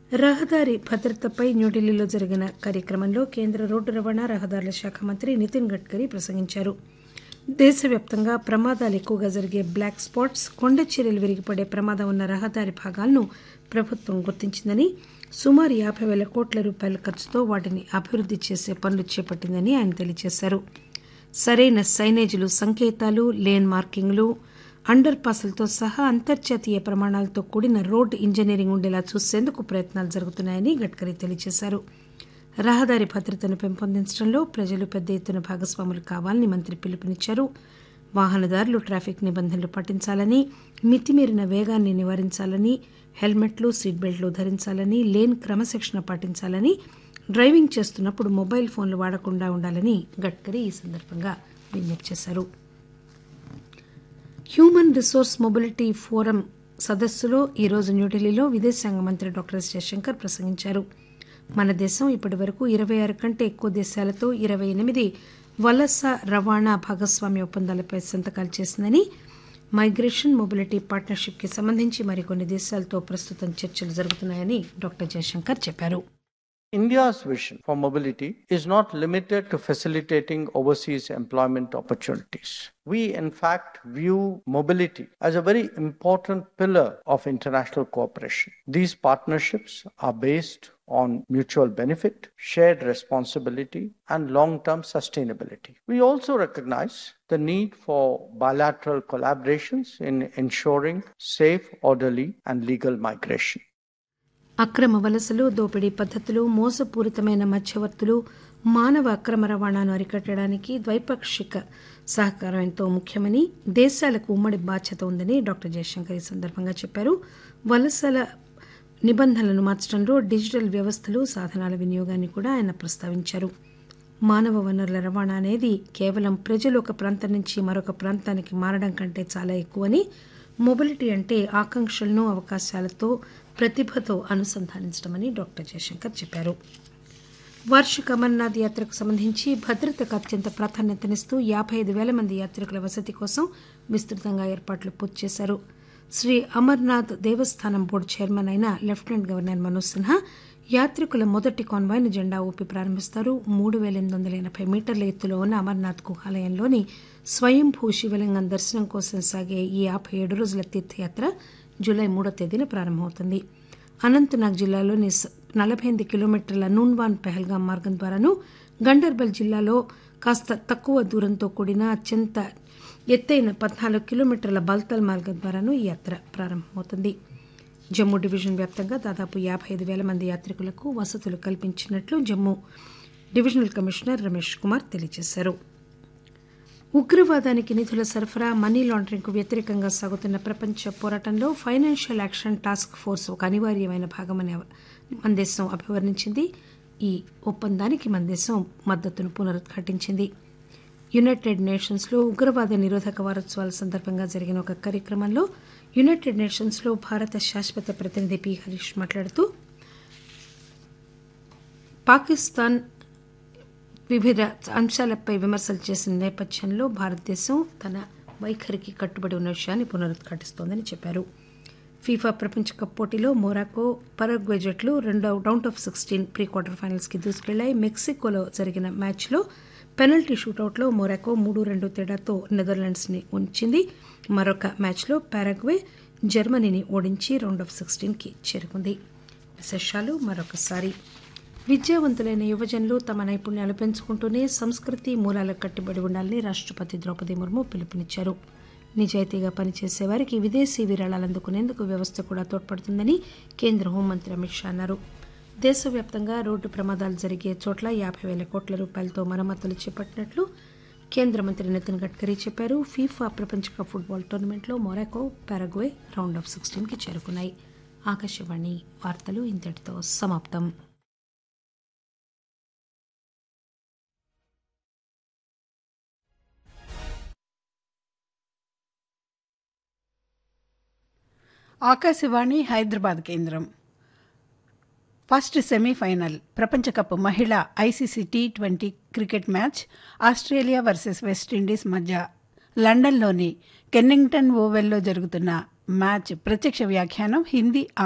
రహదారి భద్రతపై న్యూఢిల్లీలో జరిగిన కార్యక్రమంలో కేంద్ర రోడ్డు రవాణా రహదారుల శాఖ మంత్రి నితిన్ గడ్కరీ ప్రసంగించారు దేశవ్యాప్తంగా ప్రమాదాలు ఎక్కువగా జరిగే బ్లాక్ స్పాట్స్ కొండ చర్యలు విరిగిపడే ప్రమాదం ఉన్న రహదారి భాగాలను ప్రభుత్వం గుర్తించిందని సుమారు యాభై వేల కోట్ల రూపాయల ఖర్చుతో వాటిని అభివృద్ధి చేసే పనులు చేపట్టిందని ఆయన తెలియజేశారు సరైన సైనేజీలు సంకేతాలు లేన్ మార్కింగ్లు అండర్ పాస్లతో సహా అంతర్జాతీయ ప్రమాణాలతో కూడిన రోడ్ ఇంజనీరింగ్ ఉండేలా చూసేందుకు ప్రయత్నాలు జరుగుతున్నాయని గడ్కరీ తెలియజేశారు రహదారి భద్రతను పెంపొందించడంలో ప్రజలు పెద్ద ఎత్తున భాగస్వాములు కావాలని మంత్రి పిలుపునిచ్చారు వాహనదారులు ట్రాఫిక్ నిబంధనలు పాటించాలని మితిమీరిన వేగాన్ని నివారించాలని హెల్మెట్లు సీట్ బెల్ట్లు ధరించాలని లేన్ క్రమశిక్షణ పాటించాలని డ్రైవింగ్ చేస్తున్నప్పుడు మొబైల్ ఫోన్లు వాడకుండా ఉండాలని గడ్కరీ ఈ సందర్భంగా విజ్ఞప్తి చేశారు హ్యూమన్ రిసోర్స్ మొబిలిటీ ఫోరం సదస్సులో ఈరోజు న్యూఢిల్లీలో విదేశాంగ మంత్రి డాక్టర్ ఎస్ జయశంకర్ ప్రసంగించారు మన దేశం ఇప్పటి వరకు ఇరవై ఆరు కంటే ఎక్కువ దేశాలతో ఇరవై ఎనిమిది వలస రవాణా భాగస్వామ్య ఒప్పందాలపై సంతకాలు చేసిందని మైగ్రేషన్ మొబిలిటీ పార్ట్నర్షిప్ కి సంబంధించి మరికొన్ని దేశాలతో ప్రస్తుతం చర్చలు జరుగుతున్నాయని డాక్టర్ జయశంకర్ చెప్పారు India's vision for mobility is not limited to facilitating overseas employment opportunities. We, in fact, view mobility as a very important pillar of international cooperation. These partnerships are based on mutual benefit, shared responsibility, and long term sustainability. We also recognize the need for bilateral collaborations in ensuring safe, orderly, and legal migration. అక్రమ వలసలు దోపిడీ పద్ధతులు మోసపూరితమైన మధ్యవర్తులు మానవ అక్రమ రవాణాను అరికట్టడానికి ద్వైపాక్షిక సహకారం ఎంతో ముఖ్యమని దేశాలకు ఉమ్మడి బాధ్యత ఉందని డాక్టర్ జయశంకర్ ఈ సందర్భంగా చెప్పారు వలసల నిబంధనలను మార్చడంలో డిజిటల్ వ్యవస్థలు సాధనాల వినియోగాన్ని కూడా ఆయన ప్రస్తావించారు మానవ వనరుల రవాణా అనేది కేవలం ప్రజలు ఒక ప్రాంతం నుంచి మరొక ప్రాంతానికి మారడం కంటే చాలా ఎక్కువని మొబిలిటీ అంటే ఆకాంక్షలను అవకాశాలతో ప్రతిభతో అనుసంధానించడమని డాక్టర్ జయశంకర్ చెప్పారు వార్షిక అమర్నాథ్ యాత్రకు సంబంధించి భద్రతకు అత్యంత ప్రాధాన్యతనిస్తూ యాభై ఐదు వేల మంది యాత్రికుల వసతి కోసం విస్తృతంగా ఏర్పాట్లు పూర్తి చేశారు శ్రీ అమర్నాథ్ దేవస్థానం బోర్డు చైర్మన్ అయిన లెఫ్టినెంట్ గవర్నర్ మనోజ్ సిన్హా యాత్రికుల మొదటి కాన్వాయ్ను జెండా ఊపి ప్రారంభిస్తారు మూడు వేల ఎనిమిది వందల ఎనభై మీటర్ల ఎత్తులో ఉన్న అమర్నాథ్ గుహాలయంలోని స్వయంభూ శివలింగం దర్శనం కోసం సాగే ఈ యాభై ఏడు రోజుల తీర్థయాత్ర జూలై మూడో తేదీన ప్రారంభమవుతుంది అనంతనాగ్ జిల్లాలోని నలభై ఎనిమిది కిలోమీటర్ల నూన్వాన్ పెహల్గాం మార్గం ద్వారాను గండర్బల్ జిల్లాలో కాస్త తక్కువ దూరంతో కూడిన అత్యంత ఎత్తైన పద్నాలుగు కిలోమీటర్ల బల్తల్ మార్గం ద్వారాను ఈ యాత్ర ప్రారంభమవుతుంది జమ్మూ డివిజన్ వ్యాప్తంగా దాదాపు యాభై ఐదు వేల మంది యాత్రికులకు వసతులు కల్పించినట్లు జమ్మూ డివిజనల్ కమిషనర్ రమేష్ కుమార్ తెలియజేశారు ఉగ్రవాదానికి నిధుల సరఫరా మనీ లాండరింగ్కు వ్యతిరేకంగా సాగుతున్న ప్రపంచ పోరాటంలో ఫైనాన్షియల్ యాక్షన్ టాస్క్ ఫోర్స్ ఒక అనివార్యమైన భాగమని మన దేశం అభివర్ణించింది ఈ ఒప్పందానికి మన దేశం మద్దతును పునరుద్ఘాటించింది యునైటెడ్ నేషన్స్లో ఉగ్రవాద నిరోధక వారోత్సవాల సందర్భంగా జరిగిన ఒక కార్యక్రమంలో యునైటెడ్ నేషన్స్లో భారత శాశ్వత ప్రతినిధి పి హరీష్ మాట్లాడుతూ పాకిస్తాన్ వివిధ అంశాలపై విమర్శలు చేసిన నేపథ్యంలో భారతదేశం తన వైఖరికి కట్టుబడి ఉన్న విషయాన్ని పునరుద్ఘాటిస్తోందని చెప్పారు ఫీఫా ప్రపంచ కప్ పోటీలో మొరాకో పరగ్వే జట్లు రెండో round of sixteen pre quarter ఫైనల్స్కి దూసుకెళ్లాయి మెక్సికోలో జరిగిన మ్యాచ్లో పెనల్టీ షూటౌట్లో మొరాకో మూడు రెండు తేడాతో నెదర్లాండ్స్ని ఉంచింది మరొక మ్యాచ్లో పారగ్వే జర్మనీని ఓడించి రౌండ్ ఆఫ్ సిక్స్టీన్కి చేరుకుంది విశేషాలు మరొకసారి విద్యావంతులైన యువజనులు తమ నైపుణ్యాలు పెంచుకుంటూనే సంస్కృతి మూలాలకు కట్టుబడి ఉండాలని రాష్టపతి ద్రౌపది ముర్ము పిలుపునిచ్చారు నిజాయితీగా పనిచేసే వారికి విదేశీ విరాళాలు అందుకునేందుకు వ్యవస్థ కూడా తోడ్పడుతుందని కేంద్ర హోంమంత్రి అమిత్ షా అన్నారు దేశవ్యాప్తంగా రోడ్డు ప్రమాదాలు జరిగే చోట్ల యాభై వేల కోట్ల రూపాయలతో మరమ్మతులు చేపట్టినట్లు కేంద్ర మంత్రి నితిన్ గడ్కరీ చెప్పారు ఫీఫా ప్రపంచ కప్ ఫుట్బాల్ టోర్నమెంట్లో మొరాకో పారగ్వే రౌండ్ ఆఫ్ సిక్స్టీన్కి చేరుకున్నాయి ఆకాశవాణి వార్తలు ఇంతటితో సమాప్తం ఆకాశవాణి హైదరాబాద్ కేంద్రం ఫస్ట్ సెమీఫైనల్ ప్రపంచ కప్ మహిళా ICC T twenty cricket match Australia versus West Indies మధ్య లండన్లోని కెన్నింగ్టన్ ఓవెల్లో జరుగుతున్న మ్యాచ్ ప్రత్యక్ష వ్యాఖ్యానం హిందీ